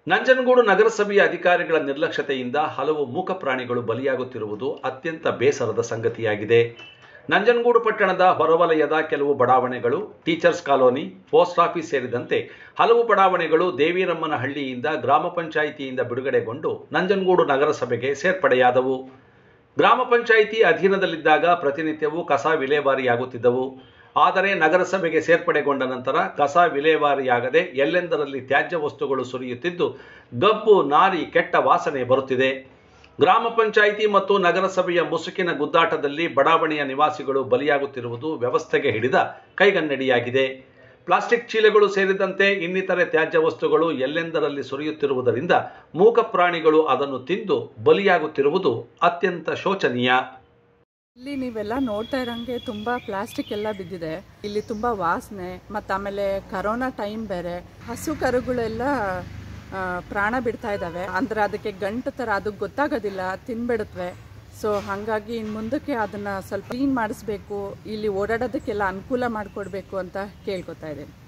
ನಂಜನಗೂಡು ನಗರಸಭೆಯ ಅಧಿಕಾರಿಗಳ ನಿರ್ಲಕ್ಷ್ಯತೆಯಿಂದ ಹಲವು ಮೂಕ ಪ್ರಾಣಿಗಳು ಬಲಿಯಾಗುತ್ತಿರುವುದು ಅತ್ಯಂತ ಬೇಸರದ ಸಂಗತಿಯಾಗಿದೆ ನಂಜನಗೂಡು ಪಟ್ಟಣದ ಹೊರವಲಯದ ಕೆಲವು ಬಡಾವಣೆಗಳು ಟೀಚರ್ಸ್ ಕಾಲೋನಿ ಪೋಸ್ಟ್ ಆಫೀಸ್ ಸೇರಿದಂತೆ ಹಲವು ಬಡಾವಣೆಗಳು ದೇವೀರಮ್ಮನಹಳ್ಳಿಯಿಂದ ಗ್ರಾಮ ಪಂಚಾಯಿತಿಯಿಂದ ಬಿಡುಗಡೆಗೊಂಡು ನಂಜನಗೂಡು ನಗರಸಭೆಗೆ ಸೇರ್ಪಡೆಯಾದವು ಗ್ರಾಮ ಪಂಚಾಯಿತಿ ಅಧೀನದಲ್ಲಿದ್ದಾಗ ಪ್ರತಿನಿತ್ಯವೂ ಕಸ ವಿಲೇವಾರಿಯಾಗುತ್ತಿದ್ದವು ಆದರೆ ನಗರಸಭೆಗೆ ಸೇರ್ಪಡೆಗೊಂಡ ನಂತರ ಕಸ ವಿಲೇವಾರಿಯಾಗದೆ ಎಲ್ಲೆಂದರಲ್ಲಿ ತ್ಯಾಜ್ಯ ವಸ್ತುಗಳು ಸುರಿಯುತ್ತಿದ್ದು ಗಬ್ಬು ನಾರಿ ಕೆಟ್ಟ ವಾಸನೆ ಬರುತ್ತಿದೆ ಗ್ರಾಮ ಪಂಚಾಯಿತಿ ಮತ್ತು ನಗರಸಭೆಯ ಮುಸುಕಿನ ಗುದ್ದಾಟದಲ್ಲಿ ಬಡಾವಣೆಯ ನಿವಾಸಿಗಳು ಬಲಿಯಾಗುತ್ತಿರುವುದು ವ್ಯವಸ್ಥೆಗೆ ಹಿಡಿದ ಕೈಗನ್ನಡಿಯಾಗಿದೆ ಪ್ಲಾಸ್ಟಿಕ್ ಚೀಲಗಳು ಸೇರಿದಂತೆ ಇನ್ನಿತರೆ ತ್ಯಾಜ್ಯ ವಸ್ತುಗಳು ಎಲ್ಲೆಂದರಲ್ಲಿ ಸುರಿಯುತ್ತಿರುವುದರಿಂದ ಮೂಕ ಪ್ರಾಣಿಗಳು ಅದನ್ನು ತಿಂದು ಬಲಿಯಾಗುತ್ತಿರುವುದು ಅತ್ಯಂತ ಶೋಚನೀಯ ಇಲ್ಲಿ ನೀವೆಲ್ಲ ನೋಡ್ತಾ ಇರೋಂಗೆ ತುಂಬ ಪ್ಲಾಸ್ಟಿಕ್ ಎಲ್ಲ ಬಿದ್ದಿದೆ ಇಲ್ಲಿ ತುಂಬ ವಾಸನೆ ಮತ್ತು ಆಮೇಲೆ ಕರೋನಾ ಟೈಮ್ ಬೇರೆ ಹಸು ಕರುಗಳೆಲ್ಲ ಆ, ಪ್ರಾಣ ಬಿಡ್ತಾ ಇದ್ದಾವೆ ಅಂದರೆ ಅದಕ್ಕೆ ಗಂಟು ಥರ ಅದಕ್ಕೆ ಗೊತ್ತಾಗೋದಿಲ್ಲ ತಿನ್ಬಿಡುತ್ತವೆ ಸೊ ಹಾಗಾಗಿ ಇನ್ನು ಮುಂದಕ್ಕೆ ಅದನ್ನು ಸ್ವಲ್ಪ ಕ್ಲೀನ್ ಮಾಡಿಸ್ಬೇಕು ಇಲ್ಲಿ ಓಡಾಡೋದಕ್ಕೆಲ್ಲ ಅನುಕೂಲ ಮಾಡಿಕೊಡ್ಬೇಕು ಅಂತ ಕೇಳ್ಕೊತಾ ಇದ್ದೀನಿ